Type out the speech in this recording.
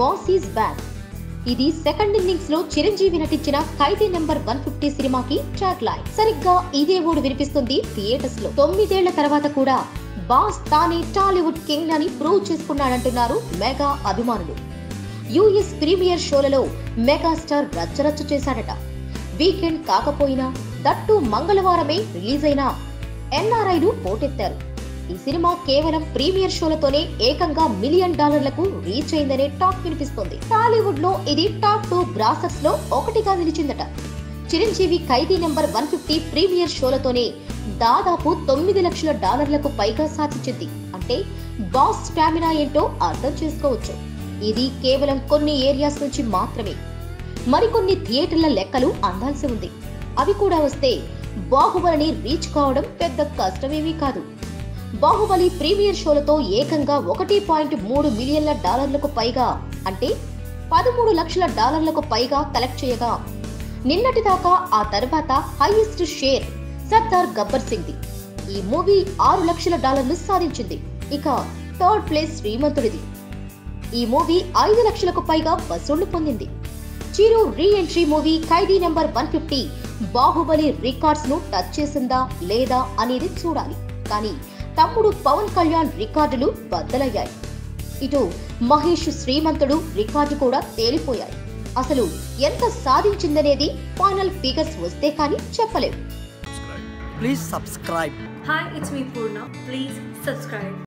Boss is back ఇది second innings లో చిరంజీవి నటించిన ఖైదీ నెంబర్ వన్ ఫిఫ్టీ సినిమాకి ట్రాక్ లైన్ సరిగ్గా ఇదే ఊడు వినిపిస్తుంది థియేటర్స్ లో తొమ్మిదేళ్ల తర్వాత కూడా బాస్ తానే టాలీవుడ్ కింగ్ అని ప్రూవ్ చేసుకున్నాడంటున్నారు మెగా అభిమానులు యుఎస్ ప్రీమియర్ షోలలో మెగాస్టార్ రచ్చరచ్చ చేశాడట వీకెండ్ కాకపోయినా దట్టు మంగళవారమే రిలీజ్ అయిన ఎన్ఆర్ఐలు పోటెత్తారు ఈ సినిమా కేవలం ప్రీమియర్ షోలతోనే ఏకంగా మిలియన్ డాలర్లకు రీచ్ అయిందనే టాక్ వినిపిస్తోంది టాలీవుడ్ లో ఇది టాప్ టూ గ్రాసర్స్ లో ఒకటిగా నిలిచిందట Chiranjeevi Khaidi number one fifty premiere షోలతోనే దాదాపు తొమ్మిది లక్షల డాలర్లకు పైగా సాధించింది అంటే బాస్ స్టామినా ఏంటో అర్థం చేసుకోవచ్చు ఇది కేవలం కొన్ని ఏరియాస్ నుంచి మాత్రమే మరికొన్ని థియేటర్ల లెక్కలు అందాల్సి ఉంది అవి కూడా వస్తే బాహుబలిని రీచ్ కావడం పెద్ద కష్టమేమీ కాదు బాహుబలి ప్రీమియర్ షోలతో ఏకంగా ఒకటి పాయింట్ మూడు మిలియన్ల డాలర్లకు పైగా అంటే పదమూడు లక్షల డాలర్లకు పైగా కలెక్ట్ చేయగా నిన్నటిదాకా ఆ తర్వాత హైయెస్ట్ షేర్ సర్దార్ గబ్బర్ సింగ్ది ఈ మూవీ ఆరు లక్షల డాలర్లు సాధించింది ఇక థర్డ్ ప్లేస్ శ్రీమంతుడిది ఈ మూవీ ఐదు లక్షలకు పైగా వసూళ్లు పొందింది Chiru re entry movie Khaidi number one fifty Baahubali records ను టచ్ చేసిందా లేదా అనేది చూడాలి కానీ తమ్ముడు పవన్ కళ్యాణ్ రికార్డులు బద్దలయ్యాయి ఇటు మహేష్ శ్రీమంతుడు రికార్డు కూడా తేలిపోయాయి అసలు ఎంత సాధించిందనేది ఫైనల్ ఫిగర్స్ వస్తే కానీ చెప్పలేం Please subscribe. Hi, it's me Purna. Please subscribe.